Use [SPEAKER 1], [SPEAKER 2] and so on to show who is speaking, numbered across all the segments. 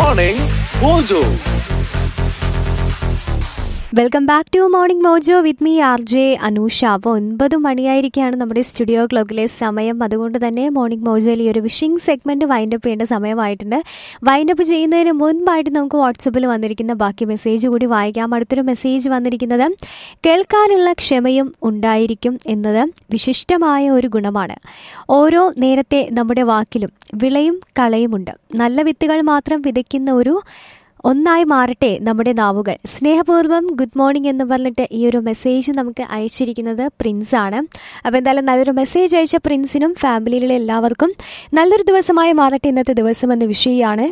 [SPEAKER 1] morning mojo
[SPEAKER 2] welcome back to morning mojo with me R J Anusha അപ്പോൾ ഒൻപത് മണിയായിരിക്കുകയാണ് നമ്മുടെ studio ക്ലോക്കിലെ സമയം അതുകൊണ്ട് തന്നെ മോർണിംഗ് മോജോയിൽ ഈ ഒരു വിഷിംഗ് സെഗ്മെന്റ് വൈൻഡപ്പ് ചെയ്യേണ്ട സമയമായിട്ടുണ്ട് വൈൻഡപ്പ് ചെയ്യുന്നതിന് മുൻപായിട്ട് നമുക്ക് വാട്സപ്പിൽ വന്നിരിക്കുന്ന ബാക്കി മെസ്സേജ് കൂടി വായിക്കാം അടുത്തൊരു മെസ്സേജ് വന്നിരിക്കുന്നത് കേൾക്കാനുള്ള ക്ഷമയും ഉണ്ടായിരിക്കും എന്നത് വിശിഷ്ടമായ ഒരു ഗുണമാണ് ഓരോ നേരത്തെ നമ്മുടെ വാക്കിലും വിളയും കളയുമുണ്ട് നല്ല വിത്തുകൾ മാത്രം വിതയ്ക്കുന്ന ഒരു ഒന്നായി മാറട്ടെ നമ്മുടെ നാവുകൾ സ്നേഹപൂർവ്വം ഗുഡ് മോർണിംഗ് എന്ന് പറഞ്ഞിട്ട് ഈ ഒരു മെസ്സേജ് നമുക്ക് അയച്ചിരിക്കുന്നത് പ്രിൻസ് ആണ് അപ്പോൾ എന്തായാലും നല്ലൊരു മെസ്സേജ് അയച്ച പ്രിൻസിനും ഫാമിലിയിലെ എല്ലാവർക്കും നല്ലൊരു ദിവസമായി മാറട്ടെ ഇന്നത്തെ ദിവസം എന്ന വിഷയമാണ്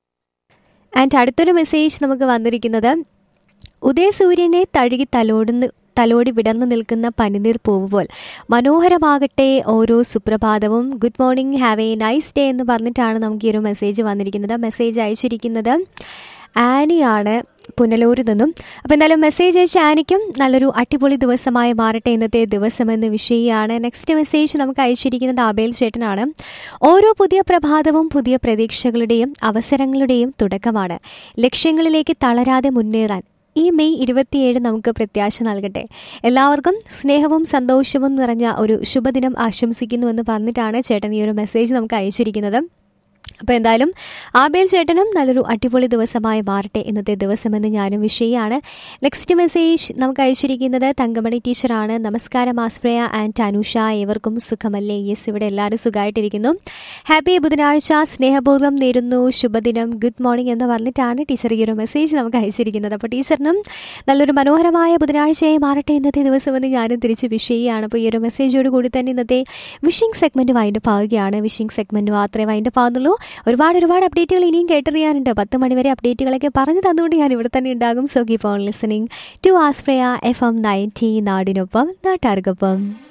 [SPEAKER 2] ആൻഡ് അടുത്തൊരു മെസ്സേജ് നമുക്ക് വന്നിരിക്കുന്നത് ഉദയസൂര്യനെ തഴുകി തലോടുന്ന തലോടി വിടർന്നു നിൽക്കുന്ന പനിനീർ പൂവ് പോൽ മനോഹരമാകട്ടെ ഓരോ സുപ്രഭാതവും good morning have a nice day എന്ന് പറഞ്ഞിട്ടാണ് നമുക്ക് ഈ ഒരു മെസ്സേജ് വന്നിരിക്കുന്നത് മെസ്സേജ് അയച്ചിരിക്കുന്നത് ആനിയാണ് പുനലൂരിൽ നിന്നും അപ്പോൾ എന്തായാലും മെസ്സേജ് അയച്ച ആനിക്കും നല്ലൊരു അടിപൊളി ദിവസമായി മാറട്ടെ ഇന്നത്തെ ദിവസം എന്ന വിഷയമാണ് നെക്സ്റ്റ് മെസ്സേജ് നമുക്ക് അയച്ചിരിക്കുന്നത് ആബേൽ ചേട്ടനാണ് ഓരോ പുതിയ പ്രഭാതവും പുതിയ പ്രതീക്ഷകളുടെയും അവസരങ്ങളുടെയും തുടക്കമാണ് ലക്ഷ്യങ്ങളിലേക്ക് തളരാതെ മുന്നേറാൻ ഈ മെയ് ഇരുപത്തിയേഴ് നമുക്ക് പ്രത്യാശ നൽകട്ടെ എല്ലാവർക്കും സ്നേഹവും സന്തോഷവും നിറഞ്ഞ ഒരു ശുഭദിനം ആശംസിക്കുന്നുവെന്ന് പറഞ്ഞിട്ടാണ് ചേട്ടൻ ഈ ഒരു മെസ്സേജ് നമുക്ക് അയച്ചിരിക്കുന്നത് അപ്പോൾ എന്തായാലും ആബേൽ ചേട്ടനും നല്ലൊരു അടിപൊളി ദിവസമായി മാറട്ടെ ഇന്നത്തെ ദിവസമെന്ന് ഞാനും വിഷയമാണ് നെക്സ്റ്റ് മെസ്സേജ് നമുക്ക് അയച്ചിരിക്കുന്നത് തങ്കമണി ടീച്ചറാണ് നമസ്കാരം ആശ്രയ ആൻഡ് അനുഷ ഏവർക്കും സുഖമല്ലേ യെസ് ഇവിടെ എല്ലാവരും സുഖമായിട്ടിരിക്കുന്നു ഹാപ്പി ബുധനാഴ്ച സ്നേഹപൂർവ്വം നേരുന്നു ശുഭദിനം ഗുഡ് മോർണിംഗ് എന്ന് പറഞ്ഞിട്ടാണ് ടീച്ചർ ഈ ഒരു മെസ്സേജ് നമുക്ക് അയച്ചിരിക്കുന്നത് അപ്പോൾ ടീച്ചറിനും നല്ലൊരു മനോഹരമായ ബുധനാഴ്ചയായി മാറട്ടെ ഇന്നത്തെ ദിവസമെന്ന് ഞാനും തിരിച്ച് വിഷയമാണ് അപ്പോൾ ഈ ഒരു മെസ്സേജോട് കൂടി തന്നെ ഇന്നത്തെ വിഷിംഗ് സെഗ്മെൻറ്റ് വൈൻഡപ്പ് ആവുകയാണ് വിഷിംഗ് സെഗ്മെൻറ്റ് മാത്രമേ വൈൻഡപ്പ് ആവുന്നുള്ളൂ ഒരുപാട് ഒരുപാട് അപ്ഡേറ്റുകൾ ഇനിയും കേട്ടറിയാനുണ്ട് പത്ത് മണിവരെ അപ്ഡേറ്റുകളൊക്കെ പറഞ്ഞു തന്നുകൊണ്ട് ഞാൻ ഇവിടെ തന്നെ ഉണ്ടാകും so keep on listening to ആസ്ഫ്രയ എഫ് എം നയൻറ്റി നാടിനൊപ്പം നാട്ടാർക്കൊപ്പം